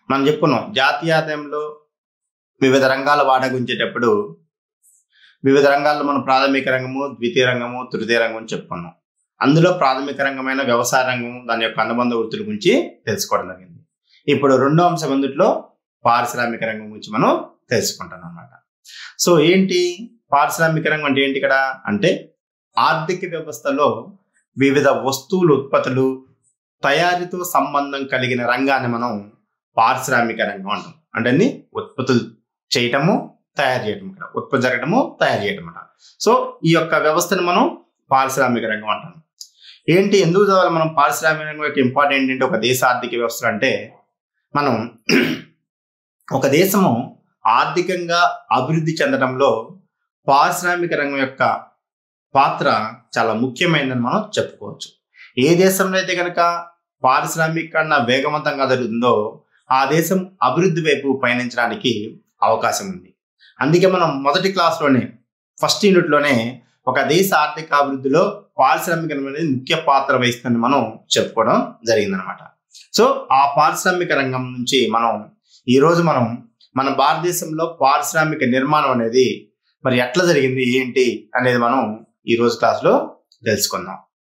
మనం చెప్పుకున్నాం జాతీయ ఆదాయంలో వివిధ రంగాల వాటా గురించేటప్పుడు వివిధ రంగాల్లో మనం ప్రాథమిక రంగము ద్వితీయ రంగము తృతీయ రంగం అని చెప్పుకున్నాం అందులో ప్రాథమిక రంగమైన వ్యవసాయ రంగం దాని యొక్క అనుబంధ వృత్తుల గురించి తెలుసుకోవడం జరిగింది ఇప్పుడు రెండో అంశం అందుట్లో పారిశ్రామిక రంగం గురించి మనం తెలుసుకుంటాం అన్నమాట సో ఏంటి పారిశ్రామిక రంగం అంటే ఏంటి ఇక్కడ అంటే ఆర్థిక వ్యవస్థలో వివిధ వస్తువులు ఉత్పత్తులు తయారీతో సంబంధం కలిగిన రంగాన్ని మనం పారిశ్రామిక రంగం అంటాం అంటే అన్ని ఉత్పత్తులు చేయటము తయారు చేయటం ఇక్కడ ఉత్పత్తి జరగటము తయారు చేయటం అన్నమాట సో ఈ యొక్క వ్యవస్థను మనం పారిశ్రామిక రంగం అంటాం ఏంటి ఎందుకు చదవాలి మనం పారిశ్రామిక రంగం యొక్క ఇంపార్టెంట్ ఏంటి ఒక దేశ ఆర్థిక వ్యవస్థ అంటే మనం ఒక దేశము ఆర్థికంగా అభివృద్ధి చెందడంలో పారిశ్రామిక రంగం యొక్క పాత్ర చాలా ముఖ్యమైనదని మనం చెప్పుకోవచ్చు ఏ దేశంలో అయితే కనుక పారిశ్రామికరణ వేగవంతంగా జరుగుతుందో ఆ దేశం అభివృద్ధి వైపు పయనించడానికి అవకాశం ఉంది అందుకే మనం మొదటి క్లాస్లోనే ఫస్ట్ యూనిట్లోనే ఒక దేశ ఆర్థిక అభివృద్ధిలో పారిశ్రామిక రంగం అనేది ముఖ్య పాత్ర వహిస్తుందని మనం చెప్పుకోవడం జరిగిందనమాట సో ఆ పారిశ్రామిక రంగం నుంచి మనం ఈరోజు మనం మన భారతదేశంలో పారిశ్రామిక నిర్మాణం అనేది మరి ఎట్లా జరిగింది ఏంటి అనేది మనం ఈ రోజు క్లాస్లో తెలుసుకుందాం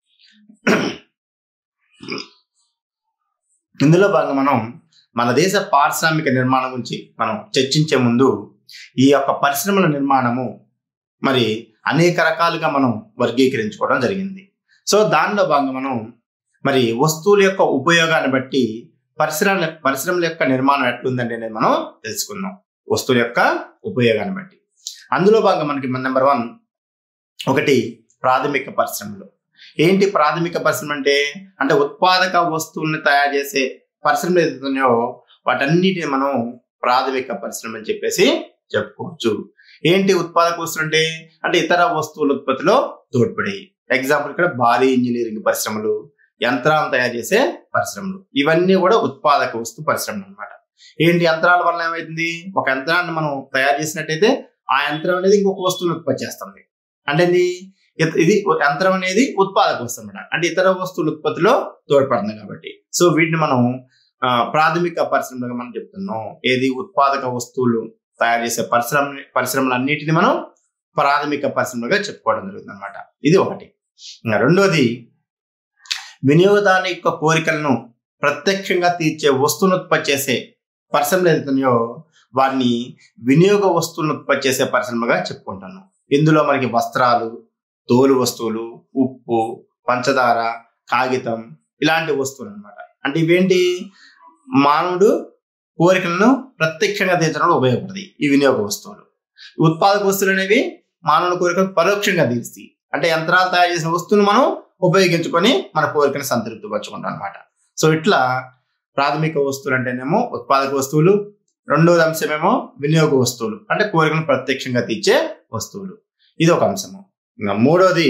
ఇందులో భాగంగా మనం మన దేశ పారిశ్రామిక నిర్మాణం గురించి మనం చర్చించే ముందు ఈ యొక్క పరిశ్రమల నిర్మాణము మరి అనేక రకాలుగా మనం వర్గీకరించుకోవడం జరిగింది సో దానిలో భాగంగా మనం మరి వస్తువుల యొక్క ఉపయోగాన్ని బట్టి పరిశ్రమ పరిశ్రమల యొక్క నిర్మాణం ఎట్లుందండి అనేది మనం తెలుసుకుందాం వస్తువుల యొక్క ఉపయోగాన్ని బట్టి అందులో భాగంగా మనకి నెంబర్ వన్ ఒకటి ప్రాథమిక పరిశ్రమలు ఏంటి ప్రాథమిక పరిశ్రమ అంటే అంటే ఉత్పాదక వస్తువుల్ని తయారు చేసే పరిశ్రమలు ఏదైతున్నాయో వాటన్నిటిని మనం ప్రాథమిక పరిశ్రమ అని చెప్పేసి చెప్పుకోవచ్చు ఏంటి ఉత్పాదక వస్తువులు అంటే అంటే ఇతర వస్తువుల ఉత్పత్తిలో తోడ్పడాయి ఎగ్జాంపుల్ ఇక్కడ భారీ ఇంజనీరింగ్ పరిశ్రమలు యంత్రాలను తయారు చేసే పరిశ్రమలు ఇవన్నీ కూడా ఉత్పాదక వస్తు పరిశ్రమలు అనమాట ఏంటి యంత్రాల వల్ల ఏమైతుంది ఒక యంత్రాన్ని మనం తయారు చేసినట్టయితే ఆ యంత్రం అనేది ఇంకొక వస్తువుని ఉత్పత్తి చేస్తుంది అంటే ఇది ఇది యంత్రం అనేది ఉత్పాదక వస్తువు అనమాట అంటే ఇతర వస్తువుల ఉత్పత్తిలో తోడ్పడుతుంది కాబట్టి సో వీటిని మనం ప్రాథమిక పరిశ్రమలుగా మనం చెప్తున్నాం ఏది ఉత్పాదక వస్తువులు తయారు చేసే పరిశ్రమ పరిశ్రమలన్నిటిని మనం ప్రాథమిక పరిశ్రమలుగా చెప్పుకోవడం జరుగుతుంది అనమాట ఇది ఒకటి రెండోది వినియోగదారుని యొక్క కోరికలను ప్రత్యక్షంగా తీర్చే వస్తువును ఉత్పత్తి చేసే పరిశ్రమలు ఏదైతున్నాయో వారిని వినియోగ వస్తువులను ఉత్పత్తి చేసే పరిశ్రమగా చెప్పుకుంటాను ఇందులో మనకి వస్త్రాలు తోలు వస్తువులు ఉప్పు పంచదార కాగితం ఇలాంటి వస్తువులు అనమాట అంటే ఇవేంటి మానవుడు కోరికలను ప్రత్యక్షంగా తీర్చడంలో ఉపయోగపడతాయి ఈ వినియోగ వస్తువులు ఉత్పాదక వస్తువులు అనేవి మానవుని కోరికలు పరోక్షంగా తీరుస్తాయి అంటే యంత్రాలు తయారు చేసిన వస్తువును మనం ఉపయోగించుకొని మన కోరికను సంతృప్తి పరచుకుంటాం అనమాట సో ఇట్లా ప్రాథమిక వస్తువులు అంటేనేమో ఉత్పాదక వస్తువులు రెండవది అంశమేమో వినియోగ వస్తువులు అంటే కోరికను ప్రత్యక్షంగా తీర్చే వస్తువులు ఇది ఒక అంశము ఇంకా మూడోది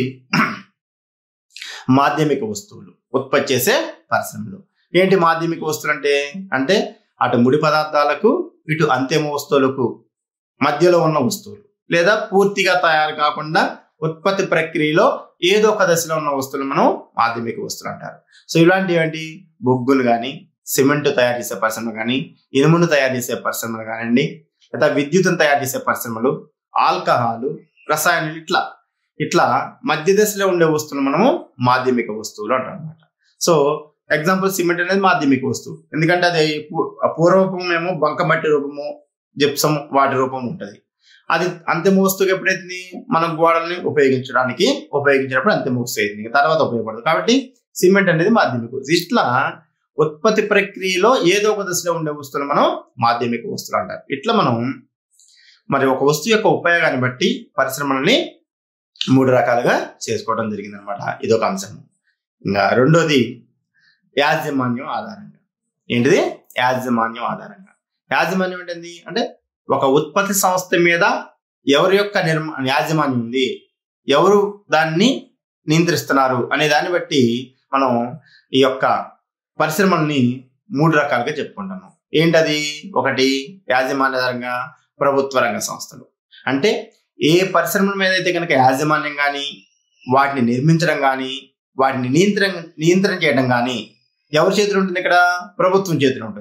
మాధ్యమిక వస్తువులు ఉత్పత్తి చేసే పరిశ్రమలు ఏంటి మాధ్యమిక వస్తువులు అంటే అంటే అటు ముడి పదార్థాలకు ఇటు అంతిమ వస్తువులకు మధ్యలో ఉన్న వస్తువులు లేదా పూర్తిగా తయారు కాకుండా ఉత్పత్తి ప్రక్రియలో ఏదో ఒక దశలో ఉన్న వస్తువులు మనం మాధ్యమిక వస్తువులు అంటారు సో ఇలాంటివి ఏంటి బొగ్గులు కానీ సిమెంట్ తయారు చేసే పరిశ్రమలు కానీ ఇనుమును తయారు చేసే పరిశ్రమలు కానివ్వండి లేదా విద్యుత్తును తయారు చేసే పరిశ్రమలు ఆల్కహాలు రసాయనాలు ఇట్లా ఇట్లా మధ్య దశలో ఉండే వస్తువులు మనము మాధ్యమిక వస్తువులు అంటాం అనమాట సో ఎగ్జాంపుల్ సిమెంట్ అనేది మాధ్యమిక వస్తువు ఎందుకంటే అది పూర్వరూపం ఏమో బంకమట్టి రూపము జిప్సం వాటి రూపం ఉంటుంది అది అంతిమ వస్తువుకి ఎప్పుడైతుంది మనం గోడల్ని ఉపయోగించడానికి ఉపయోగించినప్పుడు అంతిమ వస్తువు అయింది తర్వాత ఉపయోగపడదు కాబట్టి సిమెంట్ అనేది మాధ్యమిక వస్తువు ఇట్లా ఉత్పత్తి ప్రక్రియలో ఏదో ఒక దశలో ఉండే వస్తువులు మనం మాధ్యమిక వస్తువులు అంటారు ఇట్లా మనం మరి ఒక వస్తువు యొక్క ఉపయోగాన్ని బట్టి పరిశ్రమలని మూడు రకాలుగా చేసుకోవడం జరిగింది అనమాట ఇదొక అంశం ఇంకా రెండోది యాజమాన్యం ఆధారంగా ఏంటిది యాజమాన్యం ఆధారంగా యాజమాన్యం ఏంటిది అంటే ఒక ఉత్పత్తి సంస్థ మీద ఎవరి యొక్క నిర్మా యాజమాన్యం ఉంది ఎవరు దాన్ని నియంత్రిస్తున్నారు అనే దాన్ని బట్టి మనం ఈ యొక్క పరిశ్రమల్ని మూడు రకాలుగా చెప్పుకుంటాము ఏంటది ఒకటి యాజమాన్యరంగా ప్రభుత్వ రంగ సంస్థలు అంటే ఏ పరిశ్రమల మీద అయితే కనుక యాజమాన్యం కానీ వాటిని నిర్మించడం కానీ వాటిని నియంత్రణ నియంత్రణ చేయడం కానీ ఎవరి చేతిలో ఉంటుంది ఇక్కడ ప్రభుత్వం చేతిలో ఉంటుంది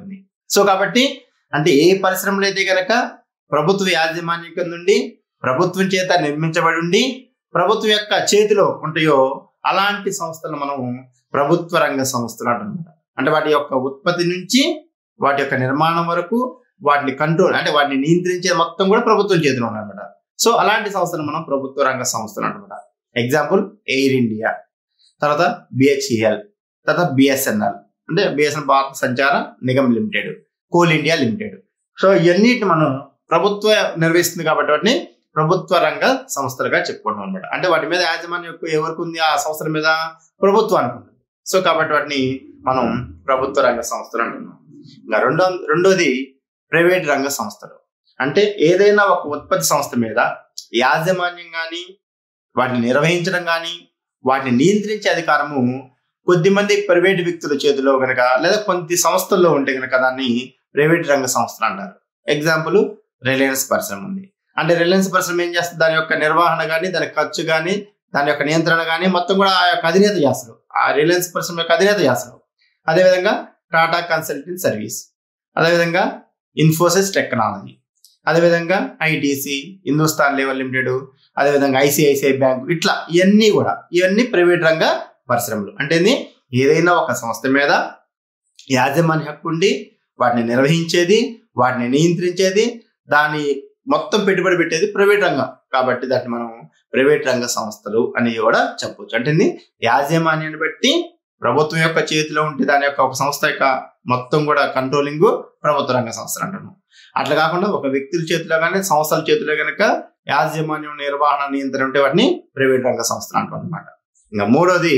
సో కాబట్టి అంటే ఏ పరిశ్రమలు అయితే కనుక ప్రభుత్వ యాజమాన్యం కింద ఉండి ప్రభుత్వం చేత నిర్మించబడి ఉండి ప్రభుత్వం యొక్క చేతిలో ఉంటాయో అలాంటి సంస్థలు మనం ప్రభుత్వ రంగ సంస్థలు అంటున్నమాట అంటే వాటి యొక్క ఉత్పత్తి నుంచి వాటి యొక్క నిర్మాణం వరకు వాటిని కంట్రోల్ అంటే వాటిని నియంత్రించే మొత్తం కూడా ప్రభుత్వం చేతిలో ఉన్నమాట సో అలాంటి సంస్థలు మనం ప్రభుత్వ రంగ సంస్థలు అంటున్నమాట ఎగ్జాంపుల్ ఎయిర్ ఇండియా తర్వాత బిహెచ్ఈఎల్ తర్వాత బిఎస్ఎన్ఎల్ అంటే BSNL Bharat Sanchar Nigam limited coal India limited so ఇవన్నిటిని మనం ప్రభుత్వ నిర్వహిస్తుంది కాబట్టి వాటిని ప్రభుత్వ రంగ సంస్థలుగా చెప్పుకుంటాం అనమాట అంటే వాటి మీద యాజమాన్యం ఎక్కువ ఎవరికి ఉంది ఆ సంస్థల మీద ప్రభుత్వానికి ఉంటుంది సో కాబట్టి వాటిని మనం ప్రభుత్వ రంగ సంస్థలు అంటున్నాం ఇంకా రెండో రెండోది ప్రైవేట్ రంగ సంస్థలు అంటే ఏదైనా ఒక ఉత్పత్తి సంస్థ మీద యాజమాన్యం కానీ వాటిని నిర్వహించడం కానీ వాటిని నియంత్రించే అధికారము కొద్దిమంది ప్రైవేట్ వ్యక్తుల చేతిలో గనక లేదా కొన్ని సంస్థల్లో ఉంటే గనక దాన్ని ప్రైవేట్ రంగ సంస్థలు అంటారు ఎగ్జాంపుల్ రిలయన్స్ పరిశ్రమ ఉంది అంటే రిలయన్స్ పరిశ్రమ ఏం చేస్తుంది దాని యొక్క నిర్వహణ కానీ దాని ఖర్చు కానీ దాని యొక్క నియంత్రణ కానీ మొత్తం కూడా ఆ యొక్క అధినేత చేస్తారు ఆ రిలయన్స్ పరిశ్రమ యొక్క అధినేత చేస్తారు అదేవిధంగా టాటా కన్సల్టెంట్ సర్వీస్ అదేవిధంగా ఇన్ఫోసిస్ టెక్నాలజీ అదేవిధంగా ఐటీసీ హిందుస్థాన్ లెవెల్ లిమిటెడ్ అదేవిధంగా ఐసిఐసిఐ బ్యాంక్ ఇట్లా ఇవన్నీ కూడా ఇవన్నీ ప్రైవేట్ రంగ పరిశ్రమలు అంటే ఏంది? ఏదైనా ఒక సంస్థ మీద యాజమాన్య హక్కు ఉండి వాటిని నిర్వహించేది వాటిని నియంత్రించేది దాని మొత్తం పెట్టుబడి పెట్టేది ప్రైవేట్ రంగం కాబట్టి దాన్ని మనం ప్రైవేట్ రంగ సంస్థలు అని కూడా చెప్పొచ్చు అంటే ఏంది? యాజమాన్యాన్ని బట్టి ప్రభుత్వం యొక్క చేతిలో ఉంటే దాని యొక్క ఒక సంస్థ యొక్క మొత్తం కూడా కంట్రోలింగ్ ప్రభుత్వ రంగ సంస్థలు అంటున్నాం అట్లా కాకుండా ఒక వ్యక్తుల చేతిలో కానీ సంస్థల చేతిలో కనుక యాజమాన్యం నిర్వహణ నియంత్రణ ఉంటే వాటిని ప్రైవేట్ రంగ సంస్థలు అంటాం అనమాట ఇంకా మూడోది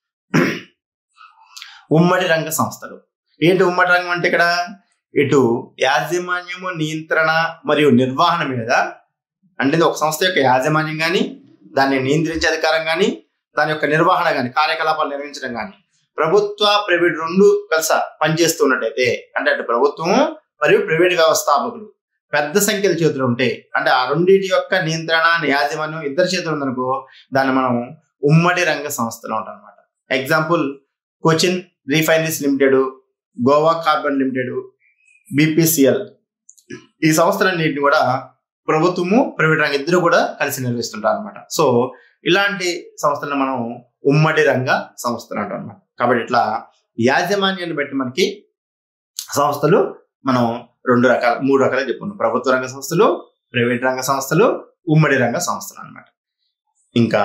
ఉమ్మడి రంగ సంస్థలు ఏంటి ఉమ్మడి రంగం అంటే ఇక్కడ ఇటు యాజమాన్యము నియంత్రణ మరియు నిర్వహణ మీద అంటే ఇది ఒక సంస్థ యొక్క యాజమాన్యం కానీ దాన్ని నియంత్రించే అధికారం కానీ దాని యొక్క నిర్వహణ కానీ కార్యకలాపాలు నిర్వహించడం కానీ ప్రభుత్వ ప్రైవేట్ రెండు కలిసి పనిచేస్తున్నట్టయితే అంటే అటు ప్రభుత్వం మరియు ప్రైవేట్ వ్యవస్థాపకులు పెద్ద సంఖ్యల చేతులు ఉంటాయి అంటే ఆ రెండింటి యొక్క నియంత్రణ యాజమాన్యం ఇద్దరు చేతులు ఉందనుకో దాన్ని మనం ఉమ్మడి రంగ సంస్థలు ఉంటాం అనమాట example Cochin refineries limited Goa carbon limited BPCL ఈ సంస్థలన్నింటిని కూడా ప్రభుత్వము ప్రైవేట్ రంగం ఇద్దరు కూడా కలిసి నిర్వహిస్తుంటారు అనమాట సో ఇలాంటి సంస్థలను మనం ఉమ్మడి రంగ సంస్థలు అంటాం అనమాట కాబట్టి ఇట్లా యాజమాన్యాన్ని బట్టి మనకి సంస్థలు మనం రెండు రకాల మూడు రకాలుగా చెప్పుకున్నాం ప్రభుత్వ రంగ సంస్థలు ప్రైవేట్ రంగ సంస్థలు ఉమ్మడి రంగ సంస్థలు అన్నమాట ఇంకా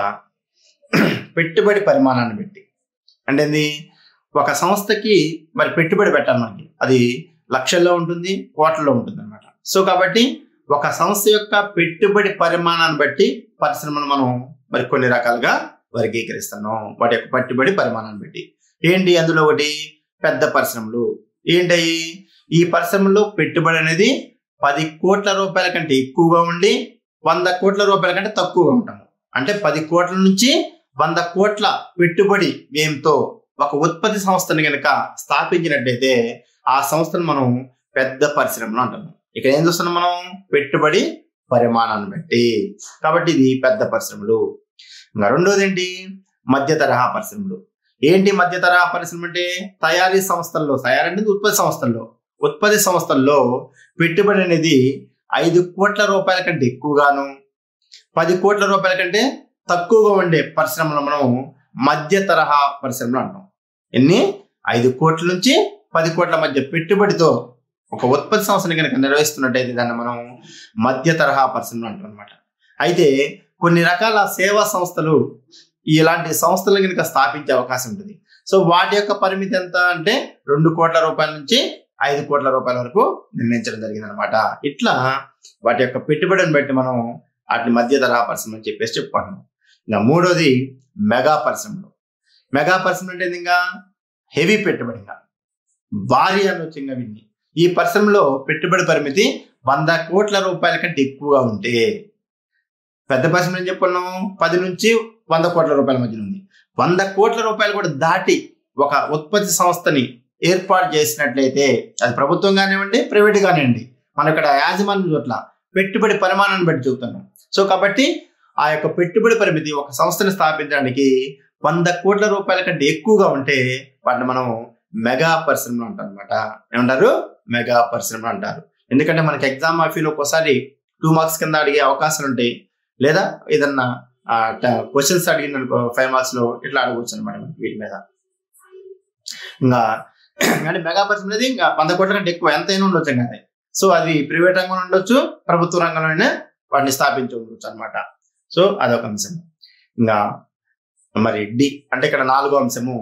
పెట్టుబడి పరిమాణాన్ని బట్టి అంటే ఏంది ఒక సంస్థకి మరి పెట్టుబడి పెట్టాలి మనకి అది లక్షల్లో ఉంటుంది కోట్లలో ఉంటుంది అనమాట సో కాబట్టి ఒక సంస్థ యొక్క పెట్టుబడి పరిమాణాన్ని బట్టి పరిశ్రమను మనం మరి కొన్ని రకాలుగా వర్గీకరిస్తున్నాం వాటి యొక్క పెట్టుబడి పరిమాణాన్ని బట్టి ఏంటి అందులో ఒకటి పెద్ద పరిశ్రమలు ఏంటయి ఈ పరిశ్రమలో పెట్టుబడి అనేది పది కోట్ల రూపాయల కంటే ఎక్కువగా ఉండి వంద కోట్ల రూపాయల కంటే తక్కువగా ఉంటాము అంటే పది కోట్ల నుంచి వంద కోట్ల పెట్టుబడి వ్యయంతో ఒక ఉత్పత్తి సంస్థని కనుక స్థాపించినట్టయితే ఆ సంస్థను మనం పెద్ద పరిశ్రమలు అంటాము ఇక్కడ ఏం చూస్తున్నాం మనం పెట్టుబడి పరిమాణాన్ని బట్టి కాబట్టి ఇది పెద్ద పరిశ్రమలు ఇంకా రెండోది ఏంటి మధ్య తరహా పరిశ్రమలు ఏంటి మధ్య తరహా పరిశ్రమ అంటే తయారీ సంస్థల్లో తయారీ అనేది ఉత్పత్తి సంస్థల్లో ఉత్పత్తి సంస్థల్లో పెట్టుబడి అనేది ఐదు కోట్ల రూపాయల కంటే ఎక్కువగాను పది కోట్ల రూపాయల కంటే తక్కువగా ఉండే పరిశ్రమలు మనం మధ్య తరహా పరిశ్రమలు అంటాం ఎన్ని ఐదు కోట్ల నుంచి పది కోట్ల మధ్య పెట్టుబడితో ఒక ఉత్పత్తి సంస్థని కనుక నిర్వహిస్తున్నట్టయితే దాన్ని మనం మధ్య తరహా పరిశ్రమలు అంటాం అనమాట అయితే కొన్ని రకాల సేవా సంస్థలు ఇలాంటి సంస్థలు కనుక స్థాపించే అవకాశం ఉంటుంది సో వాటి యొక్క పరిమితి ఎంత అంటే రెండు కోట్ల రూపాయల నుంచి ఐదు కోట్ల రూపాయల వరకు నిర్ణయించడం జరిగింది అనమాట ఇట్లా వాటి యొక్క పెట్టుబడిని బట్టి మనం వాటిని మధ్య తరహా పరిశ్రమ అని చెప్పేసి చెప్పుకుంటున్నాం ఇంకా మూడోది మెగా పరిశ్రమలు మెగా పరిశ్రమ అంటే ఏంది ఇంకా హెవీ పెట్టుబడి ఇంకా భారీ అనొచ్చింగా విన్ని ఈ పరిశ్రమలో పెట్టుబడి పరిమితి వంద కోట్ల రూపాయల కంటే ఎక్కువగా ఉంటే పెద్ద పరిశ్రమ ఏం చెప్పుకున్నాం పది నుంచి వంద కోట్ల రూపాయల మధ్య ఉంది వంద కోట్ల రూపాయలు కూడా దాటి ఒక ఉత్పత్తి సంస్థని ఏర్పాటు చేసినట్లయితే అది ప్రభుత్వం కానివ్వండి ప్రైవేట్ కానివ్వండి మనం ఇక్కడ యాజమాన్యం చోట్ల పెట్టుబడి పరిమాణాన్ని బట్టి చూపుతున్నాం సో కాబట్టి ఆ యొక్క పెట్టుబడి పరిమితి ఒక సంస్థని స్థాపించడానికి వంద కోట్ల రూపాయల కంటే ఎక్కువగా ఉంటే వాటిని మనం మెగా పరిశ్రమలు అంటాం అనమాట ఏమంటారు మెగా పరిశ్రమలు అంటారు ఎందుకంటే మనకి ఎగ్జామ్ ఆఫీలో ఒకసారి టూ మార్క్స్ కింద అడిగే అవకాశాలు ఉంటాయి లేదా ఏదన్నా క్వశ్చన్స్ అడిగిన ఫైవ్ మార్క్స్ లో ఇట్లా అడగవచ్చు అనమాట మనకి వీటి మీద ఇంకా అంటే మెగా పరిశ్రమ అనేది ఇంకా వంద కోట్ల కంటే ఎక్కువ ఎంతైనా ఉండొచ్చు ఇంకా అది సో అది ప్రైవేట్ రంగంలో ఉండొచ్చు ప్రభుత్వ రంగంలోనే వాటిని స్థాపించి ఉండొచ్చు అనమాట సో అదొక అంశం ఇంకా మరి డి అంటే ఇక్కడ నాలుగో అంశము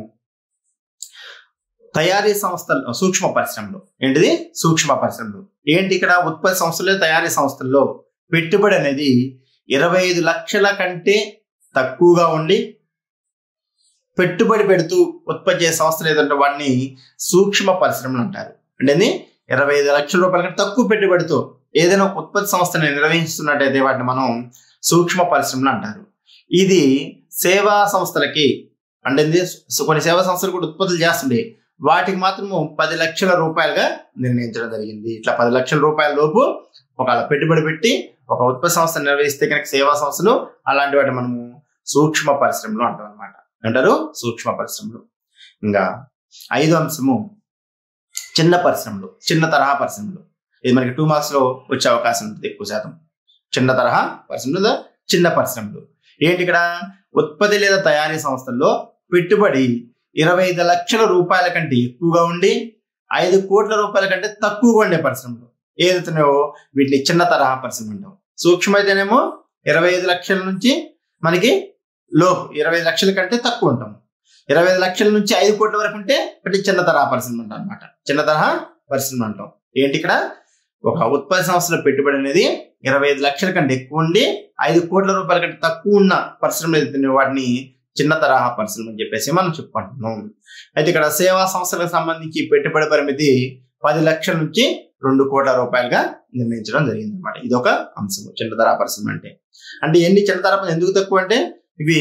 తయారీ సంస్థలు సూక్ష్మ పరిశ్రమలు ఏంటిది సూక్ష్మ పరిశ్రమలు ఏంటి ఇక్కడ ఉత్పత్తి సంస్థలు తయారీ సంస్థల్లో పెట్టుబడి అనేది ఇరవై ఐదు లక్షల కంటే తక్కువగా ఉండి పెట్టుబడి పెడుతూ ఉత్పత్తి చేసే సంస్థలు ఏదంటే వాటిని సూక్ష్మ పరిశ్రమలు అంటారు అంటే ఇరవై ఐదు లక్షల రూపాయల కంటే తక్కువ పెట్టుబడితో ఏదైనా ఒక ఉత్పత్తి సంస్థని నిర్వహిస్తున్నట్టయితే వాటిని మనం సూక్ష్మ పరిశ్రమలు అంటారు ఇది సేవా సంస్థలకి అంటే ఇది కొన్ని సేవా సంస్థలు కూడా ఉత్పత్తులు చేస్తుండే వాటికి మాత్రము పది లక్షల రూపాయలుగా నిర్ణయించడం జరిగింది ఇట్లా పది లక్షల రూపాయల లోపు ఒకవేళ పెట్టుబడి పెట్టి ఒక ఉత్పత్తి సంస్థ నిర్వహిస్తే కనుక సేవా సంస్థలు అలాంటి వాటి మనము సూక్ష్మ పరిశ్రమలు అంటాం అనమాట అంటారు సూక్ష్మ పరిశ్రమలు ఇంకా ఐదో అంశము చిన్న పరిశ్రమలు చిన్న తరహా పరిశ్రమలు ఇది మనకి టూ మార్క్స్ లో వచ్చే అవకాశం ఉంటుంది ఎక్కువ శాతం చిన్న తరహా పరిశ్రమలు లేదా చిన్న పరిశ్రమలు ఏంటి ఇక్కడ ఉత్పత్తి లేదా తయారీ సంస్థల్లో పెట్టుబడి ఇరవై ఐదు లక్షల రూపాయల కంటే ఎక్కువగా ఉండి ఐదు కోట్ల రూపాయల కంటే తక్కువగా ఉండే పరిశ్రమలు ఏదైతున్నాయో వీటిని చిన్న తరహా పరిశ్రమ అంటాం సూక్ష్మ అయితేనేమో ఇరవై ఐదు లక్షల నుంచి మనకి లోపు ఇరవై ఐదు లక్షల కంటే తక్కువ ఉంటాం ఇరవై ఐదు లక్షల నుంచి ఐదు కోట్ల వరకు ఉంటే ఒకటి చిన్న తరహా పరిశ్రమ అంటాం అనమాట చిన్న తరహా పరిశ్రమ అంటాం ఏంటి ఇక్కడ ఒక ఉత్పత్తి సంస్థల పెట్టుబడి అనేది ఇరవై ఐదు లక్షల కంటే ఎక్కువ ఉండి ఐదు కోట్ల రూపాయల కంటే తక్కువ ఉన్న పరిశ్రమలు ఏదైతున్నాయో వాటిని చిన్న తరహా పరిశ్రమ అని చెప్పేసి మనం చెప్పుకుంటున్నాం అయితే ఇక్కడ సేవా సంస్థలకు సంబంధించి పెట్టుబడి పరిమితి పది లక్షల నుంచి రెండు కోట్ల రూపాయలుగా నిర్ణయించడం జరిగింది అనమాట ఇది ఒక అంశం చిన్న తరహా పరిశ్రమ అంటే అంటే ఎన్ని చిన్న తరహా పరిశ్రమలు ఎందుకు తక్కువ అంటే ఇవి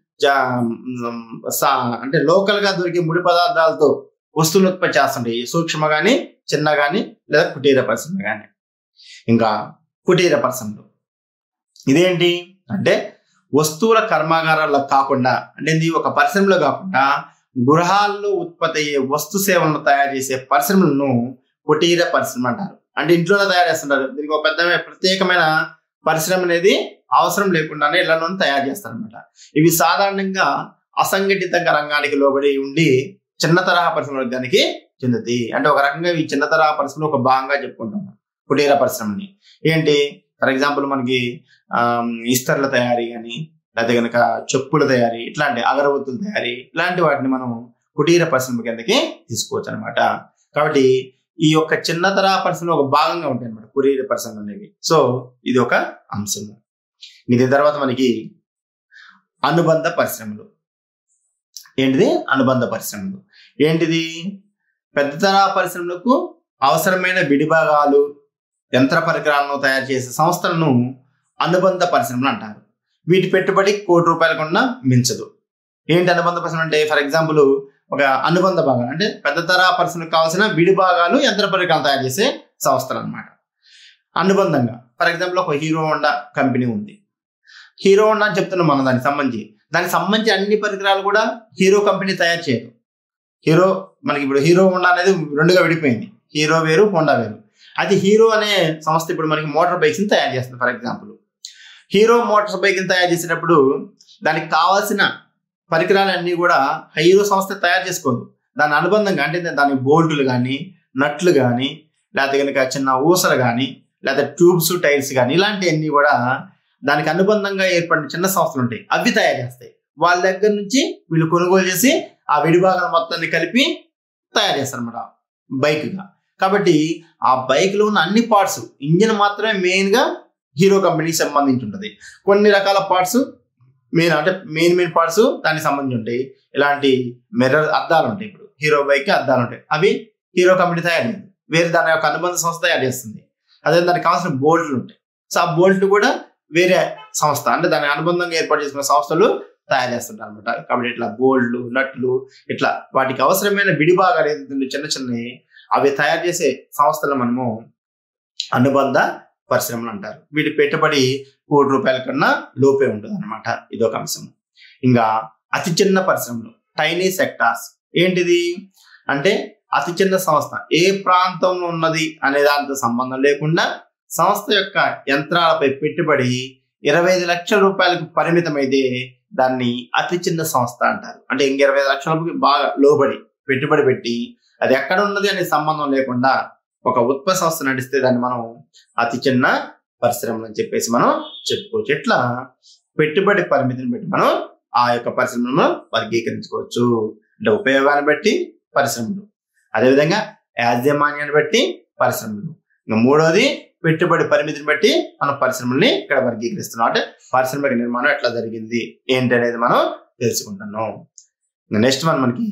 అంటే లోకల్ గా దొరికే ముడి పదార్థాలతో వస్తువులు ఉత్పత్తి చేస్తుంటాయి సూక్ష్మ గాని చిన్న గాని లేదా కుటీర పరిశ్రమ గాని ఇంకా కుటీర పరిశ్రమలు ఇదేంటి అంటే వస్తువుల కర్మాగారాల్లో కాకుండా అంటే ఇది ఒక పరిశ్రమలో కాకుండా గృహాల్లో ఉత్పత్తి అయ్యే వస్తు సేవలను తయారు చేసే పరిశ్రమలను కుటీర పరిశ్రమ అంటారు అంటే ఇంట్లోనే తయారు చేస్తుంటారు దీనికి ఒక పెద్ద ప్రత్యేకమైన పరిశ్రమ అనేది అవసరం లేకుండానే ఇళ్లలోనే తయారు చేస్తారనమాట ఇవి సాధారణంగా అసంఘటిత రంగానికి లోబడి ఉండి చిన్న తరహా పరిశ్రమ వర్గానికి చెందుతాయి అంటే ఒక రకంగా ఈ చిన్న తరహా పరిశ్రమలు ఒక భాగంగా చెప్పుకుంటాం కుటీర పరిశ్రమని ఏంటి ఫర్ ఎగ్జాంపుల్ మనకి ఇస్తర్ల తయారీ కానీ లేకపోతే కనుక చెప్పుల తయారీ ఇట్లాంటి అగరబత్తుల తయారీ ఇలాంటి వాటిని మనం కుటీర పరిశ్రమ కిందకి తీసుకోవచ్చు అనమాట కాబట్టి ఈ యొక్క చిన్న తరహా పరిశ్రమ ఒక భాగంగా ఉంటాయి అనమాట కుటీర పరిశ్రమ అనేవి సో ఇది ఒక అంశము దీని తర్వాత మనకి అనుబంధ పరిశ్రమలు ఏంటిది అనుబంధ పరిశ్రమలు ఏంటిది పెద్ద తరహా పరిశ్రమలకు అవసరమైన విడిభాగాలు యంత్ర పరికరాలను తయారు చేసే సంస్థలను అనుబంధ పరిశ్రమలు అంటారు వీటి పెట్టుబడి కోటి రూపాయల కన్నా మించదు ఏంటి అనుబంధ పరిశ్రమ అంటే ఫర్ ఎగ్జాంపుల్ ఒక అనుబంధ భాగాలు అంటే పెద్ద తరహా పరిశ్రమకు కావాల్సిన విడి భాగాలు యంత్ర పరికరాలు తయారు చేసే సంస్థలు అనమాట అనుబంధంగా ఫర్ ఎగ్జాంపుల్ ఒక హీరో హోండా కంపెనీ ఉంది హీరో హోండా అని చెప్తున్నాం మనం దానికి సంబంధించి దానికి సంబంధించి అన్ని పరికరాలు కూడా హీరో కంపెనీ తయారు చేయదు హీరో మనకి ఇప్పుడు హీరో హోండా అనేది రెండుగా విడిపోయింది హీరో వేరు హోండా వేరు అది హీరో అనే సంస్థ ఇప్పుడు మనకి మోటార్ బైక్స్ ని తయారు చేస్తుంది for example Hero motorbike ని తయారు చేసేటప్పుడు దానికి కావాల్సిన పరికరాలన్నీ కూడా హీరో సంస్థ తయారు చేసుకోదు దాని అనుబంధంగా అంటే దాని బోల్టులు కానీ నట్లు కానీ లేకపోతే కనుక చిన్న ఊసలు కానీ లేకపోతే ట్యూబ్స్ టైర్స్ కానీ ఇలాంటివన్నీ కూడా దానికి అనుబంధంగా ఏర్పడిన చిన్న సంస్థలు ఉంటాయి అవి తయారు చేస్తాయి వాళ్ళ దగ్గర నుంచి వీళ్ళు కొనుగోలు చేసి ఆ విడిభాగాల మొత్తాన్ని కలిపి తయారు చేస్తారు అనమాట బైక్గా కాబట్టి ఆ బైక్ లో ఉన్న అన్ని పార్ట్స్ ఇంజిన్ మాత్రమే మెయిన్ గా హీరో కంపెనీకి సంబంధించి ఉంటుంది కొన్ని రకాల పార్ట్స్ మెయిన్ అంటే మెయిన్ మెయిన్ పార్ట్స్ దానికి సంబంధించి ఉంటాయి ఇలాంటి మిర్రర్ అద్దాలు ఉంటాయి ఇప్పుడు హీరో బైక్ కి అద్దాలు ఉంటాయి అవి హీరో కంపెనీ తయారు చేయదు వేరే దాని యొక్క అనుబంధ సంస్థ తయారు చేస్తుంది అదే దానికి కావాల్సిన బోల్ట్లు ఉంటాయి సో ఆ బోల్ట్ కూడా వేరే సంస్థ అంటే దాని అనుబంధంగా ఏర్పాటు చేసుకున్న సంస్థలు తయారు చేస్తుంటారు అనమాట కాబట్టి ఇట్లా బోల్డ్లు నట్లు ఇట్లా వాటికి అవసరమైన విడిభాగాలు ఏదైతే చిన్న చిన్నవి అవి తయారు చేసే సంస్థలు మనము అనుబంధ పరిశ్రమలు అంటారు వీటి పెట్టుబడి కోటి రూపాయల కన్నా లోపే ఉంటుంది అనమాట ఇదొక అంశం ఇంకా అతి చిన్న పరిశ్రమలు టైనీ సెక్టార్స్ ఏంటిది అంటే అతి చిన్న సంస్థ ఏ ప్రాంతంలో ఉన్నది అనే దాంతో సంబంధం లేకుండా సంస్థ యొక్క యంత్రాలపై పెట్టుబడి ఇరవై ఐదు లక్షల రూపాయలకు పరిమితమైతే దాన్ని అతి చిన్న సంస్థ అంటారు అంటే ఇంక ఇరవై ఐదు లక్షలకి బాగా లోబడి పెట్టుబడి పెట్టి అది ఎక్కడ ఉన్నది అనే సంబంధం లేకుండా ఒక ఉత్పత్తి సంస్థ నడిస్తే దాన్ని మనం అతి చిన్న పరిశ్రమలు అని చెప్పేసి మనం చెప్పుకోవచ్చు ఇట్లా పెట్టుబడి పరిమితిని బట్టి మనం ఆ యొక్క పరిశ్రమలను వర్గీకరించుకోవచ్చు అంటే ఉపయోగాన్ని బట్టి పరిశ్రమలు అదేవిధంగా యాజమాన్యాన్ని బట్టి పరిశ్రమలు ఇంకా మూడోది పెట్టుబడి పరిమితిని బట్టి మనం పరిశ్రమల్ని ఇక్కడ వర్గీకరిస్తున్నాం అంటే పారిశ్రామిక నిర్మాణం ఎట్లా జరిగింది ఏంటి అనేది మనం తెలుసుకుంటున్నాం నెక్స్ట్ వన్ మనకి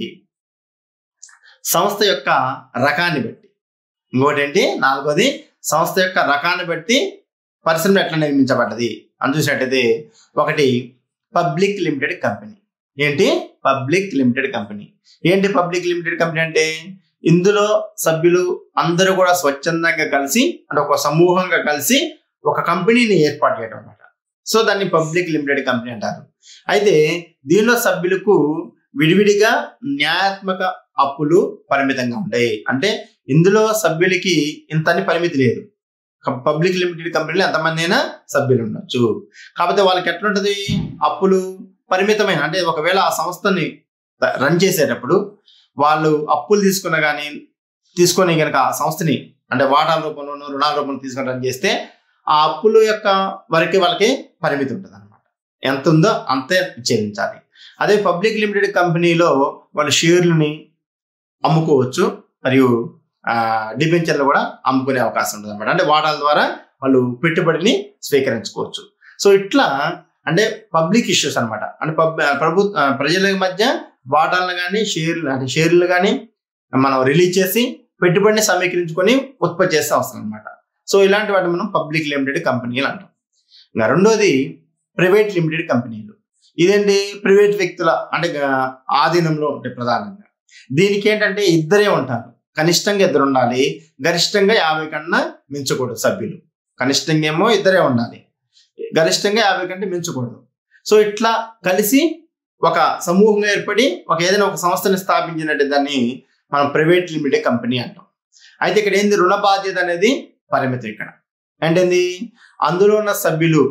సంస్థ యొక్క రకాన్ని బట్టి ఇంకోటి ఏంటి నాలుగోది సంస్థ యొక్క రకాన్ని బట్టి పరిశ్రమ ఎట్లా నిర్మించబడ్డది అని చూసినట్టయితే ఒకటి పబ్లిక్ లిమిటెడ్ కంపెనీ ఏంటి పబ్లిక్ లిమిటెడ్ కంపెనీ ఏంటి పబ్లిక్ లిమిటెడ్ కంపెనీ అంటే ఇందులో సభ్యులు అందరూ కూడా స్వచ్ఛందంగా కలిసి అంటే ఒక సమూహంగా కలిసి ఒక కంపెనీని ఏర్పాటు చేయడం అనమాట సో దాన్ని పబ్లిక్ లిమిటెడ్ కంపెనీ అంటారు అయితే దీనిలో సభ్యులకు విడివిడిగా న్యాయాత్మక అప్పులు పరిమితంగా ఉంటాయి అంటే ఇందులో సభ్యులకి ఇంతని పరిమితి లేదు పబ్లిక్ లిమిటెడ్ కంపెనీలో ఎంతమంది అయినా సభ్యులు ఉండొచ్చు కాకపోతే వాళ్ళకి ఎట్లుంటది అప్పులు పరిమితమైన అంటే ఒకవేళ ఆ సంస్థని రన్ చేసేటప్పుడు వాళ్ళు అప్పులు తీసుకున్న కానీ తీసుకొని కనుక ఆ సంస్థని అంటే వాటాల రూపంలోనూ రుణాల రూపంలో తీసుకొని రన్ చేస్తే ఆ అప్పుల యొక్క వరకు వాళ్ళకి పరిమితి ఉంటుంది అనమాట ఎంత ఉందో అంతే చెల్లించాలి అదే పబ్లిక్ లిమిటెడ్ కంపెనీలో వాళ్ళు షేర్లని అమ్ముకోవచ్చు మరియు డిబెంచర్లు కూడా అమ్ముకునే అవకాశం ఉంటుంది అనమాట అంటే వాటాల ద్వారా వాళ్ళు పెట్టుబడిని స్వీకరించుకోవచ్చు సో ఇట్లా అంటే పబ్లిక్ ఇష్యూస్ అనమాట అంటే పబ్ ప్రభుత్వ ప్రజల మధ్య వాటాలను కానీ షేర్లు అంటే షేర్లు కానీ మనం రిలీజ్ చేసి పెట్టుబడిని సమీకరించుకొని ఉత్పత్తి చేస్తే అవసరం అనమాట సో ఇలాంటి వాటిని మనం పబ్లిక్ లిమిటెడ్ కంపెనీలు అంటాం ఇంకా రెండోది ప్రైవేట్ లిమిటెడ్ కంపెనీలు ఇదేంటి ప్రైవేట్ వ్యక్తుల అంటే ఆధీనంలో ఉంటాయి ప్రధానంగా దీనికి ఏంటంటే ఇద్దరే ఉంటారు కనిష్టంగా ఇద్దరు ఉండాలి గరిష్టంగా యాభై కన్నా మించకూడదు సభ్యులు కనిష్టంగా ఏమో ఇద్దరే ఉండాలి గరిష్టంగా యాభై కంటే మించకూడదు సో ఇట్లా కలిసి ఒక సమూహంగా ఏర్పడి ఒక ఏదైనా ఒక సంస్థని స్థాపించినట్టు దాన్ని మనం ప్రైవేట్ లిమిటెడ్ కంపెనీ అంటాం అయితే ఇక్కడ ఏంది రుణ బాధ్యత అనేది పరిమితం ఇక్కడ అంటే ఏంది అందులో ఉన్న సభ్యులు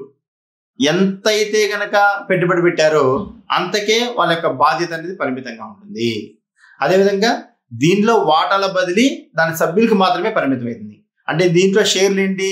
ఎంతైతే గనక పెట్టుబడి పెట్టారో అంతకే వాళ్ళ యొక్క బాధ్యత అనేది పరిమితంగా ఉంటుంది అదేవిధంగా దీనిలో వాటాల బదిలీ దాని సభ్యులకు మాత్రమే పరిమితమైంది అంటే దీంట్లో షేర్లు ఏంటి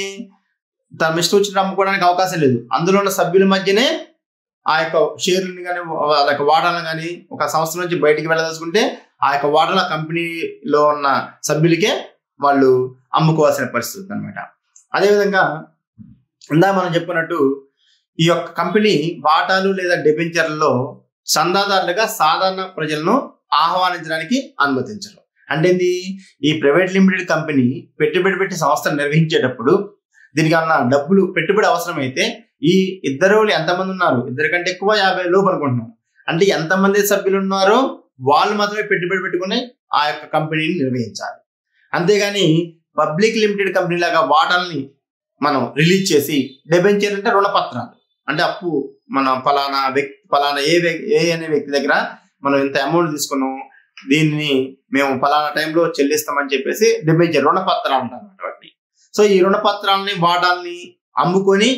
తన ఇష్టం వచ్చినట్టు అమ్ముకోవడానికి అవకాశం లేదు అందులో ఉన్న సభ్యుల మధ్యనే ఆ యొక్క షేర్లను కానీ వాళ్ళ యొక్క వాటాలను కానీ ఒక సంస్థ నుంచి బయటికి వెళ్ళదలుచుకుంటే ఆ యొక్క వాటాల కంపెనీలో ఉన్న సభ్యులకే వాళ్ళు అమ్ముకోవాల్సిన పరిస్థితి అనమాట అదేవిధంగా ఇందా మనం చెప్పుకున్నట్టు ఈ యొక్క కంపెనీ వాటాలు లేదా డెబెంచర్లలో చందాదారులుగా సాధారణ ప్రజలను ఆహ్వానించడానికి అనుమతించరు అంటే ఏంది ఈ ప్రైవేట్ లిమిటెడ్ కంపెనీ పెట్టుబడి పెట్టి సంస్థను నిర్వహించేటప్పుడు దీనికి అన్న డబ్బులు పెట్టుబడి అవసరమైతే ఈ ఇద్దరు ఎంతమంది ఉన్నారు ఇద్దరి కంటే ఎక్కువ యాభై లోపు అనుకుంటున్నాం అంటే ఎంతమంది సభ్యులు ఉన్నారో వాళ్ళు మాత్రమే పెట్టుబడి పెట్టుకుని ఆ యొక్క కంపెనీని నిర్వహించాలి అంతేగాని పబ్లిక్ లిమిటెడ్ కంపెనీ లాగా వాటాలని మనం రిలీజ్ చేసి డెబెంచర్ అంటే రుణపత్రాలు అంటే అప్పు మన ఫలానా వ్యక్తి ఫలానా ఏ వ్యక్తి ఏ అనే వ్యక్తి దగ్గర మనం ఇంత అమౌంట్ తీసుకున్నాం దీన్ని మేము ఫలానా టైంలో చెల్లిస్తామని చెప్పేసి డెబెంచర్ రుణపత్రాలు అంటారు వాటిని సో ఈ రుణపత్రాలని వాటాలని అమ్ముకొని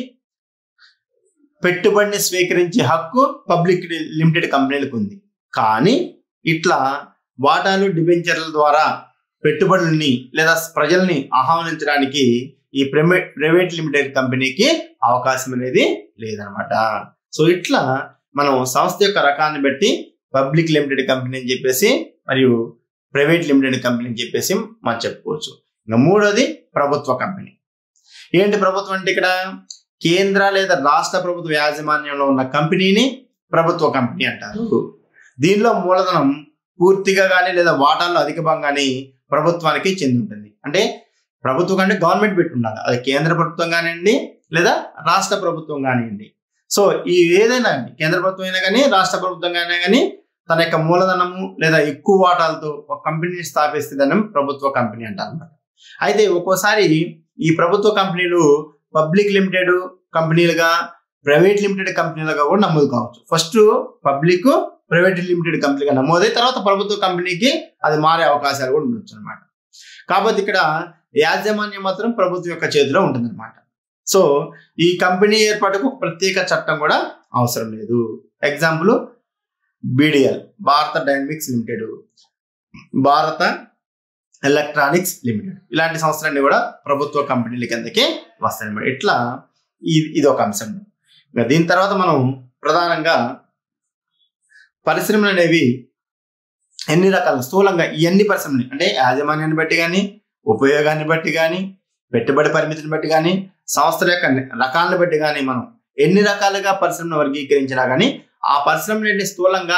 పెట్టుబడిని స్వీకరించే హక్కు పబ్లిక్ లిమిటెడ్ కంపెనీలకు ఉంది కానీ ఇట్లా వాటాలు డిబెంచర్ల ద్వారా పెట్టుబడుల్ని లేదా ప్రజల్ని ఆహ్వానించడానికి ఈ ప్రైవేట్ ప్రైవేట్ లిమిటెడ్ కంపెనీకి అవకాశం అనేది లేదనమాట సో ఇట్లా మనం సంస్థ యొక్క రకాన్ని బట్టి పబ్లిక్ లిమిటెడ్ కంపెనీ అని చెప్పేసి మరియు ప్రైవేట్ లిమిటెడ్ కంపెనీ అని చెప్పేసి మనం చెప్పుకోవచ్చు ఇంకా మూడోది ప్రభుత్వ కంపెనీ ఏంటి ప్రభుత్వం అంటే ఇక్కడ కేంద్ర లేదా రాష్ట్ర ప్రభుత్వ యాజమాన్యంలో ఉన్న కంపెనీని ప్రభుత్వ కంపెనీ అంటారు దీనిలో మూలధనం పూర్తిగా కానీ లేదా వాటాల్లో అధిక భాగం కానీ ప్రభుత్వానికి చెంది ఉంటుంది అంటే ప్రభుత్వం అంటే గవర్నమెంట్ పెట్టి ఉండాలి అది కేంద్ర ప్రభుత్వం కానివ్వండి లేదా రాష్ట్ర ప్రభుత్వం కానివ్వండి సో ఈ ఏదైనా కేంద్ర ప్రభుత్వం అయినా కానీ రాష్ట్ర ప్రభుత్వం అయినా కానీ తన యొక్క మూలధనము లేదా ఎక్కువ వాటాలతో ఒక కంపెనీని స్థాపిస్తే దాన్ని ప్రభుత్వ కంపెనీ అంటారు అనమాట అయితే ఒక్కోసారి ఈ ప్రభుత్వ కంపెనీలు పబ్లిక్ లిమిటెడ్ కంపెనీలుగా ప్రైవేట్ లిమిటెడ్ కంపెనీలుగా కూడా నమోదు కావచ్చు ఫస్ట్ పబ్లిక్ ప్రైవేట్ లిమిటెడ్ కంపెనీగా నమోదై తర్వాత ప్రభుత్వ కంపెనీకి అది మారే అవకాశాలు కూడా ఉండొచ్చు అనమాట కాబట్టి ఇక్కడ యాజమాన్యం మాత్రం ప్రభుత్వం యొక్క చేతిలో ఉంటుందన్నమాట సో ఈ కంపెనీ ఏర్పాటుకు ఒక ప్రత్యేక చట్టం కూడా అవసరం లేదు example BDL Bharat dynamics limited Bharat electronics limited ఇలాంటి సంస్థలన్నీ కూడా ప్రభుత్వ కంపెనీల కిందకి వస్తాయి అన్నమాట ఇట్లా ఇది ఇది ఒక అంశం ఇంకా దీని తర్వాత మనం ప్రధానంగా పరిశ్రమలు అనేవి ఎన్ని రకాల స్థూలంగా ఈ అన్ని పరిశ్రమలు అంటే యాజమాన్యాన్ని బట్టి కానీ ఉపయోగాన్ని బట్టి కానీ పెట్టుబడి పరిమితిని బట్టి కానీ సంస్థల యొక్క రకాలను బట్టి కానీ మనం ఎన్ని రకాలుగా పరిశ్రమను వర్గీకరించినా కానీ ఆ పరిశ్రమలు స్థూలంగా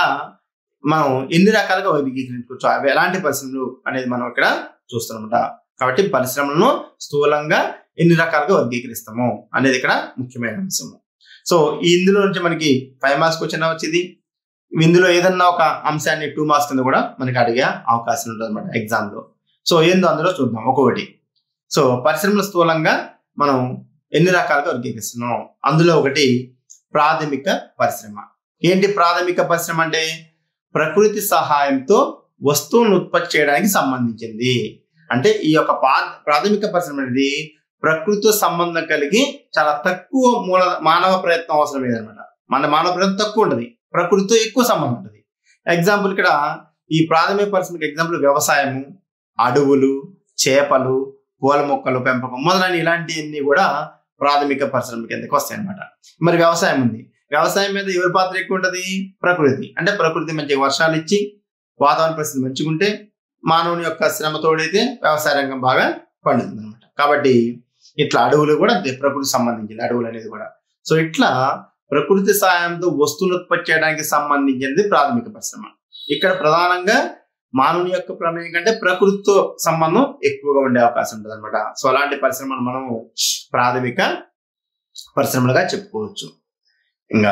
మనం ఎన్ని రకాలుగా వర్గీకరించుకోవచ్చు అవి ఎలాంటి పరిశ్రమలు అనేది మనం ఇక్కడ చూస్తున్నామట కాబట్టి పరిశ్రమలను స్థూలంగా ఎన్ని రకాలుగా వర్గీకరిస్తాము అనేది ఇక్కడ ముఖ్యమైన అంశము సో ఈ ఇందులో నుంచి మనకి ఫైవ్ మార్క్స్ క్వశ్చన్ వచ్చేది ఇందులో ఏదన్నా ఒక అంశాన్ని టూ మార్క్స్ కింద కూడా మనకి అడిగే అవకాశం ఉంటుంది అనమాట ఎగ్జామ్ లో సో ఏందో అందులో చూద్దాం ఒక్కొక్కటి సో పరిశ్రమల స్థూలంగా మనం ఎన్ని రకాలుగా వర్గీకరిస్తున్నాం అందులో ఒకటి ప్రాథమిక పరిశ్రమ ఏంటి ప్రాథమిక పరిశ్రమ అంటే ప్రకృతి సహాయంతో వస్తువులను ఉత్పత్తి చేయడానికి సంబంధించింది అంటే ఈ యొక్క ప్రాథమిక పరిశ్రమ అనేది ప్రకృతితో సంబంధం కలిగి చాలా తక్కువ మూల మానవ ప్రయత్నం అవసరం లేదనమాట మన మానవ ప్రయత్నం తక్కువ ఉంటుంది ప్రకృతితో ఎక్కువ సంబంధం ఉంటుంది ఎగ్జాంపుల్ ఇక్కడ ఈ ప్రాథమిక పరిశ్రమకి ఎగ్జాంపుల్ వ్యవసాయము అడవులు చేపలు పూల మొక్కలు పెంపకం మొదలైన ఇలాంటివన్నీ కూడా ప్రాథమిక పరిశ్రమ కిందకి వస్తాయి అనమాట మరి వ్యవసాయం ఉంది వ్యవసాయం మీద ఎవరి పాత్ర ఎక్కువ ఉంటుంది ప్రకృతి అంటే ప్రకృతి మంచి వర్షాలు ఇచ్చి వాతావరణ పరిస్థితి మంచిగా ఉంటే మానవుని యొక్క శ్రమతోడైతే వ్యవసాయ రంగం బాగా పండుతుంది అనమాట కాబట్టి ఇట్లా అడవులు కూడా అంతే ప్రకృతి సంబంధించింది అడవులు అనేది కూడా సో ఇట్లా ప్రకృతి సాయంతో వస్తువులు ఉత్పత్తి చేయడానికి సంబంధించినది ప్రాథమిక పరిశ్రమ ఇక్కడ ప్రధానంగా మానవుని యొక్క ప్రమేయం కంటే ప్రకృతితో సంబంధం ఎక్కువగా ఉండే అవకాశం ఉంటుంది అనమాట సో అలాంటి పరిశ్రమను మనం ప్రాథమిక పరిశ్రమలుగా చెప్పుకోవచ్చు ఇంకా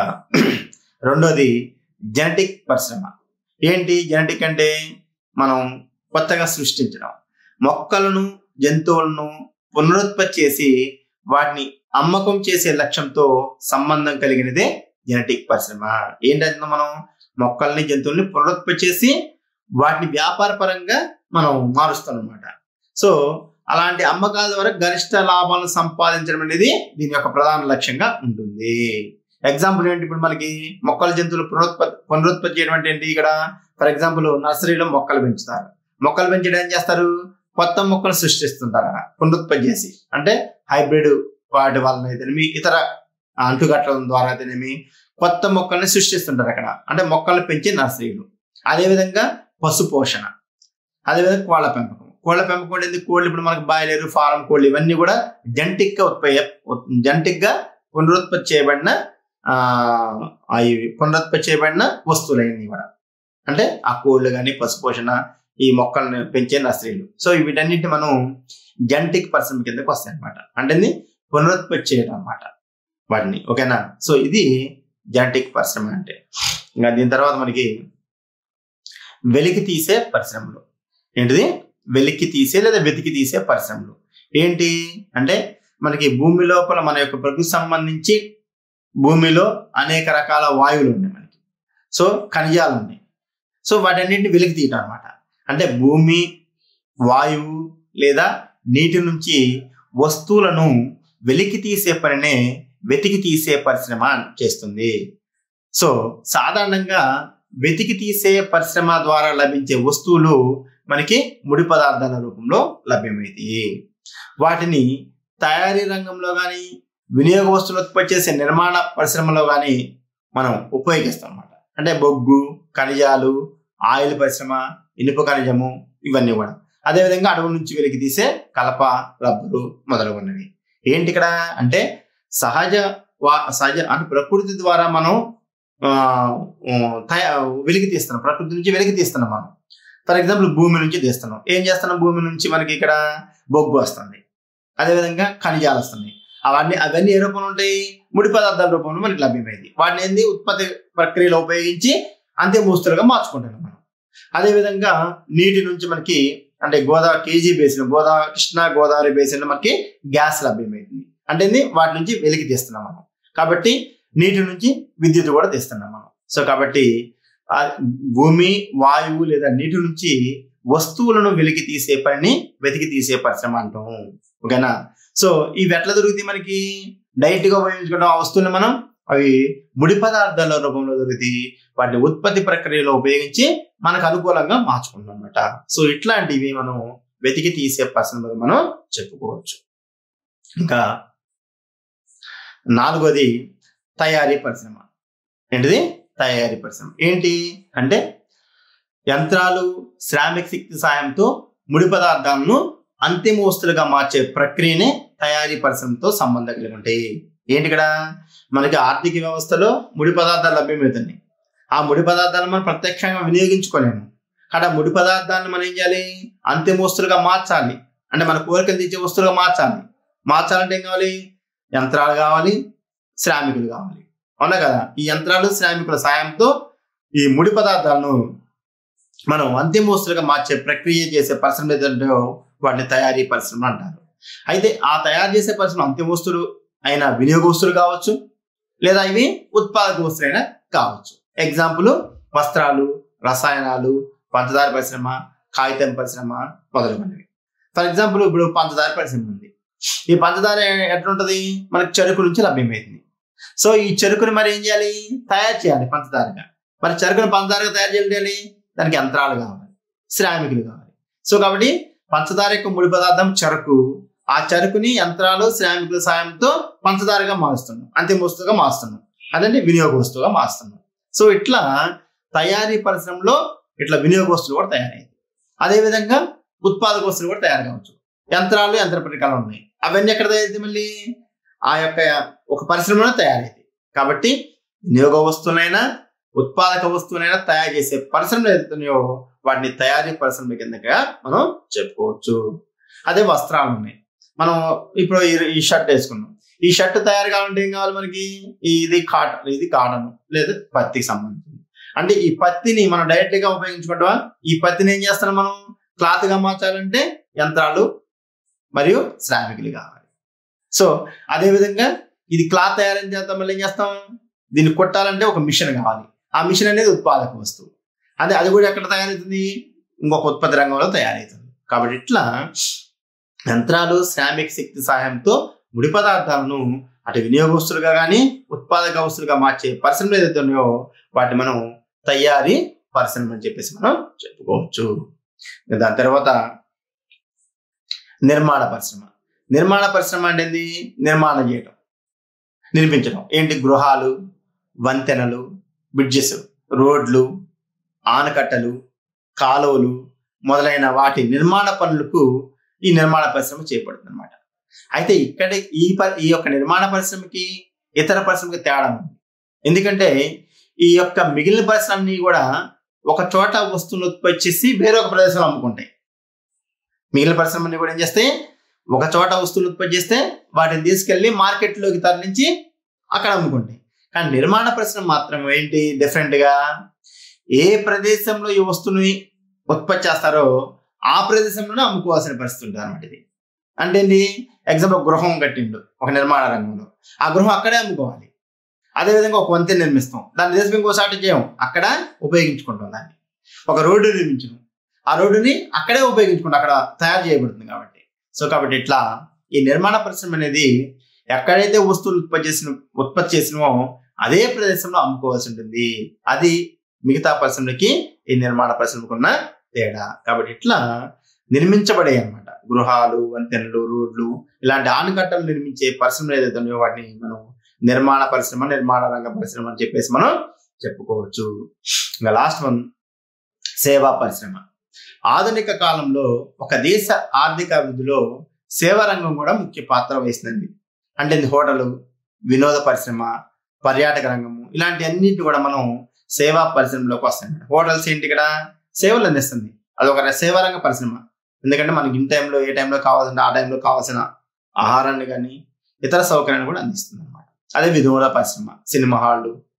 రెండోది జెనెటిక్ పరిశ్రమ ఏంటి జెనెటిక్ అంటే మనం కొత్తగా సృష్టించడం మొక్కలను జంతువులను పునరుత్పత్తి చేసి వాటిని అమ్మకం చేసే లక్ష్యంతో సంబంధం కలిగినదే జెనెటిక్ పరిశ్రమ ఏంటంటే మనం మొక్కల్ని జంతువుల్ని పునరుత్పత్తి చేసి వాటిని వ్యాపార పరంగా మనం మారుస్తాం అనమాట సో అలాంటి అమ్మకాల ద్వారా గరిష్ట లాభాలను సంపాదించడం అనేది దీని యొక్క ప్రధాన లక్ష్యంగా ఉంటుంది ఎగ్జాంపుల్ ఏంటి ఇప్పుడు మనకి మొక్కల జంతువులు పునరుత్పత్తి పునరుత్పత్తి చేయడం అంటే ఏంటి ఇక్కడ ఫర్ ఎగ్జాంపుల్ నర్సరీలో మొక్కలు పెంచుతారు మొక్కలు పెంచడం ఏం చేస్తారు కొత్త మొక్కలు సృష్టిస్తుంటారు అక్కడ పునరుత్పత్తి చేసి అంటే హైబ్రిడ్ వాటి వలన అయితేనేమి ఇతర అంటుగట్టడం ద్వారా అయితేనేమి కొత్త మొక్కల్ని సృష్టిస్తుంటారు అక్కడ అంటే మొక్కలు పెంచే నర్సరీలు అదేవిధంగా పశు పోషణ అదేవిధంగా కోళ్ళ పెంపకం కోళ్ళ పెంపకం అనేది కోళ్ళు ఇప్పుడు మనకి బాయిలేరు ఫారం కోళ్ళు ఇవన్నీ కూడా జంటిక్ గా ఉత్పత్తి జంటిక్ గా పునరుత్పత్తి చేయబడిన ఆ ఇవి పునరుత్పత్తి చేయబడిన వస్తువులు అన్నీ కూడా అంటే ఆ కోళ్ళు కానీ పశు పోషణ ఈ మొక్కలను పెంచే నర్సరీలు సో వీటన్నింటి మనం జంటిక్ పరిశ్రమ కిందకి వస్తాయి అనమాట అంటే పునరుత్పత్తి చేయడం అనమాట వాటిని ఓకేనా సో ఇది జంటిక్ పరిశ్రమ అంటే ఇంకా దీని తర్వాత మనకి వెలికి తీసే పరిశ్రమలు ఏంటిది వెలికి తీసే లేదా వెతికి తీసే పరిశ్రమలు ఏంటి అంటే మనకి భూమి లోపల మన యొక్క ప్రకృతి సంబంధించి భూమిలో అనేక రకాల వాయువులు ఉన్నాయి మనకి సో ఖనిజాలు ఉన్నాయి సో వాటన్నింటిని వెలికి తీయటం అనమాట అంటే భూమి వాయువు లేదా నీటి నుంచి వస్తువులను వెలికి తీసే పనినే వెతికి తీసే పరిశ్రమ చేస్తుంది సో సాధారణంగా వెతికి తీసే పరిశ్రమ ద్వారా లభించే వస్తువులు మనకి ముడి పదార్థాల రూపంలో లభ్యమవుతాయి వాటిని తయారీ రంగంలో కానీ వినియోగ వస్తువులు ఉత్పత్తి చేసే నిర్మాణ పరిశ్రమలో కానీ మనం ఉపయోగిస్తాం అనమాట అంటే బొగ్గు ఖనిజాలు ఆయిల్ పరిశ్రమ ఇనుప ఖనిజము ఇవన్నీ కూడా అదేవిధంగా అడవుల నుంచి వెలికి తీసే కలప రబ్బరు మొదలగున్నవి ఏంటి ఇక్కడ అంటే సహజ వా సహజ అంటే ప్రకృతి ద్వారా మనం వెలికి తీస్తున్నాం ప్రకృతి నుంచి వెలికి తీస్తున్నాం మనం ఫర్ ఎగ్జాంపుల్ భూమి నుంచి తీస్తున్నాం ఏం చేస్తున్నాం భూమి నుంచి మనకి ఇక్కడ బొగ్గు వస్తుంది అదేవిధంగా ఖనిజాలు వస్తున్నాయి అవన్నీ అవన్నీ ఏ రూపంలో ఉంటాయి ముడి పదార్థాల రూపంలో మనకి లభ్యమైంది వాటిని ఏంది ఉత్పత్తి ప్రక్రియలో ఉపయోగించి అంతే మూస్తులుగా మార్చుకుంటున్నాం మనం అదేవిధంగా నీటి నుంచి మనకి అంటే Godavari KG basin Godavari Krishna Godavari basin మనకి గ్యాస్ లభ్యమైంది అంటే వాటి నుంచి వెలికి తీస్తున్నాం మనం కాబట్టి నీటి నుంచి విద్యుత్ కూడా తీస్తున్నాం మనం సో కాబట్టి ఆ భూమి వాయువు లేదా నీటి నుంచి వస్తువులను వెలికి తీసే పనిని వెతికి తీసే పరిశ్రమ అంటాం ఓకేనా సో ఇవి ఎట్లా దొరుకుతాయి మనకి డైరెక్ట్ గా ఉపయోగించుకుంటాం ఆ వస్తువులు మనం అవి ముడి పదార్థాల రూపంలో దొరుకుతాయి వాటిని ఉత్పత్తి ప్రక్రియలో ఉపయోగించి మనకు అనుకూలంగా మార్చుకుంటాం అనమాట సో ఇట్లాంటివి మనం వెతికి తీసే పరిశ్రమగా మనం చెప్పుకోవచ్చు ఇంకా నాలుగోది తయారీ పరిశ్రమ ఏంటిది తయారీ పరిశ్రమ ఏంటి అంటే యంత్రాలు శ్రామిక శక్తి సాయంతో ముడి పదార్థాలను అంతిమ వస్తువులుగా మార్చే ప్రక్రియనే తయారీ పరిశ్రమతో సంబంధం కలిగి ఉంటాయి ఏంటి ఇక్కడ మనకి ఆర్థిక వ్యవస్థలో ముడి పదార్థాలు లభ్యమవుతున్నాయి ఆ ముడి పదార్థాలను మనం ప్రత్యక్షంగా వినియోగించుకోలేము అక్కడ ముడి పదార్థాలను మనం ఏం చేయాలి అంతిమ వస్తువులుగా మార్చాలి అంటే మన కోరికలు తెచ్చే వస్తువులుగా మార్చాలి మార్చాలంటే ఏం కావాలి యంత్రాలు కావాలి శ్రామికులు కావాలి అవునా కదా ఈ యంత్రాలు శ్రామికుల సాయంతో ఈ ముడి పదార్థాలను మనం అంతిమ వస్తువులుగా మార్చే ప్రక్రియ చేసే పరిశ్రమ ఏదంటే వాటిని తయారీ పరిశ్రమ అంటారు అయితే ఆ తయారు చేసే పరిశ్రమ అంతిమ వస్తువులు అయిన వినియోగ వస్తువులు కావచ్చు లేదా ఇవి ఉత్పాదక వస్తువులైనా కావచ్చు ఎగ్జాంపుల్ వస్త్రాలు రసాయనాలు పంచదార పరిశ్రమ కాగితం పరిశ్రమ మొదలగునవి ఫర్ ఎగ్జాంపుల్ ఇప్పుడు పంచదార పరిశ్రమ ఉంది ఈ పంచదార ఎట్లుంటది మనకి చెరుకు నుంచి లభ్యమైంది సో ఈ చెరుకుని మరి ఏం చేయాలి తయారు చేయాలి పంచదారగా మరి చెరుకుని పంచదారగా తయారు చేయాలి దానికి యంత్రాలు కావాలి శ్రామికులు కావాలి సో కాబట్టి పంచదార యొక్క ముడి పదార్థం చెరకు ఆ చెరుకుని యంత్రాలు శ్రామికుల సాయంతో పంచదారగా మారుస్తున్నాం అంతిమ వస్తువుగా మారుస్తున్నాం అదండి వినియోగ వస్తువుగా మారుస్తున్నాం సో ఇట్లా తయారీ పరిశ్రమలో ఇట్లా వినియోగ వస్తువులు కూడా తయారయ్యాయి అదేవిధంగా ఉత్పాదక వస్తువులు కూడా తయారు కావచ్చు యంత్రాలు యంత్ర పరికరాలు ఉన్నాయి అవన్నీ ఎక్కడ తయారైతే మళ్ళీ ఆ యొక్క ఒక పరిశ్రమలో తయారైంది కాబట్టి వినియోగ వస్తువులైనా ఉత్పాదక వస్తువులైనా తయారు చేసే పరిశ్రమలు ఏదైతున్నాయో వాటిని తయారీ పరిశ్రమ కిందగా మనం చెప్పుకోవచ్చు అదే వస్త్రాలు ఉన్నాయి మనం ఇప్పుడు ఈ- ఈ షర్ట్ వేసుకున్నాం ఈ షర్ట్ తయారు కావాలంటే ఏం కావాలి మనకి ఇది కాటన్ ఇది కాటన్ లేదా పత్తికి సంబంధించింది అంటే ఈ పత్తిని మనం డైరెక్ట్ గా ఉపయోగించుకుంటామా ఈ పత్తిని ఏం చేస్తున్నాం మనం క్లాత్ గా మార్చాలంటే యంత్రాలు మరియు శ్రామికులు కావాలి సో అదే విధంగా ఇది క్లాత్ తయారైన తర్వాత మళ్ళీ ఏం చేస్తాం దీన్ని కొట్టాలంటే ఒక మిషన్ కావాలి ఆ మిషన్ అనేది ఉత్పాదక వస్తువు అదే అది కూడా ఎక్కడ తయారవుతుంది ఇంకొక ఉత్పత్తి రంగంలో తయారవుతుంది కాబట్టి ఇట్లా యంత్రాలు శ్రామిక శక్తి సహాయంతో ముడి పదార్థాలను అటు వినియోగ వస్తువులుగా కానీ ఉత్పాదక వస్తువులుగా మార్చే పరిశ్రమలు ఏదైతే ఉన్నాయో వాటిని మనం తయారీ పరిశ్రమ అని చెప్పేసి మనం చెప్పుకోవచ్చు దాని తర్వాత నిర్మాణ పరిశ్రమ నిర్మాణ పరిశ్రమ అంటే ఏంది నిర్మాణం చేయటం నిర్మించడం ఏంటి గృహాలు వంతెనలు బ్రిడ్జెస్ రోడ్లు ఆనకట్టలు కాలువలు మొదలైన వాటి నిర్మాణ పనులకు ఈ నిర్మాణ పరిశ్రమ చేపడుతుంది అనమాట అయితే ఇక్కడ ఈ ప- ఈ యొక్క నిర్మాణ పరిశ్రమకి ఇతర పరిశ్రమకి తేడా ఉంది ఎందుకంటే ఈ యొక్క మిగిలిన పరిశ్రమని కూడా ఒక చోట వస్తువులు ఉత్పత్తి చేసి వేరొక ప్రదేశంలో అమ్ముకుంటాయి మిగిలిన పరిశ్రమని కూడా ఏం చేస్తే ఒక చోట వస్తువులు ఉత్పత్తి చేస్తే వాటిని తీసుకెళ్లి మార్కెట్లోకి తరలించి అక్కడ అమ్ముకుంటాయి కానీ నిర్మాణ పరిశ్రమ మాత్రం ఏంటి డిఫరెంట్ గా ఏ ప్రదేశంలో ఈ వస్తువుని ఉత్పత్తి చేస్తారో ఆ ప్రదేశంలోనే అమ్ముకోవాల్సిన పరిస్థితి ఉంటుంది అనమాట ఇది అంటే ఏంటి ఎగ్జాంపుల్ గృహం కట్టిండు ఒక నిర్మాణ రంగంలో ఆ గృహం అక్కడే అమ్ముకోవాలి అదేవిధంగా ఒక వంతెన నిర్మిస్తాం దాన్ని దేశం ఇంకోసారి చేయం అక్కడ ఉపయోగించుకుంటాం దాన్ని ఒక రోడ్డు నిర్మించడం ఆ రోడ్డుని అక్కడే ఉపయోగించుకుంటాం అక్కడ తయారు చేయబడుతుంది కాబట్టి సో కాబట్టి ఇట్లా ఈ నిర్మాణ పరిశ్రమ అనేది ఎక్కడైతే వస్తువులు ఉత్పత్తి చేసిన ఉత్పత్తి చేసినమో అదే ప్రదేశంలో అమ్ముకోవాల్సి ఉంటుంది అది మిగతా పరిశ్రమలకి ఈ నిర్మాణ పరిశ్రమకు ఉన్న తేడా కాబట్టి ఇట్లా నిర్మించబడే అన్నమాట గృహాలు వంతెనలు రోడ్లు ఇలాంటి ఆనకట్టలు నిర్మించే పరిశ్రమలు ఏదైతే ఉన్నాయో వాటిని మనం నిర్మాణ పరిశ్రమ నిర్మాణ రంగ పరిశ్రమ అని చెప్పేసి మనం చెప్పుకోవచ్చు ఇంకా లాస్ట్ వన్ సేవా పరిశ్రమ ఆధునిక కాలంలో ఒక దేశ ఆర్థిక అభివృద్ధిలో సేవా రంగం కూడా ముఖ్య పాత్ర వహిస్తుంది అంటే ఇది హోటలు వినోద పరిశ్రమ పర్యాటక రంగము ఇలాంటి అన్నిటి కూడా మనం సేవా పరిశ్రమలోకి వస్తాయి హోటల్స్ ఏంటి ఇక్కడ సేవలు అందిస్తుంది అది ఒక సేవా రంగ పరిశ్రమ ఎందుకంటే మనకి ఇన్ టైంలో ఏ టైంలో కావాల్సిన ఆ టైంలో కావాల్సిన ఆహారాన్ని కానీ ఇతర సౌకర్యాన్ని కూడా అందిస్తుంది అనమాట అదే వినోద పరిశ్రమ సినిమా హాళ్ళు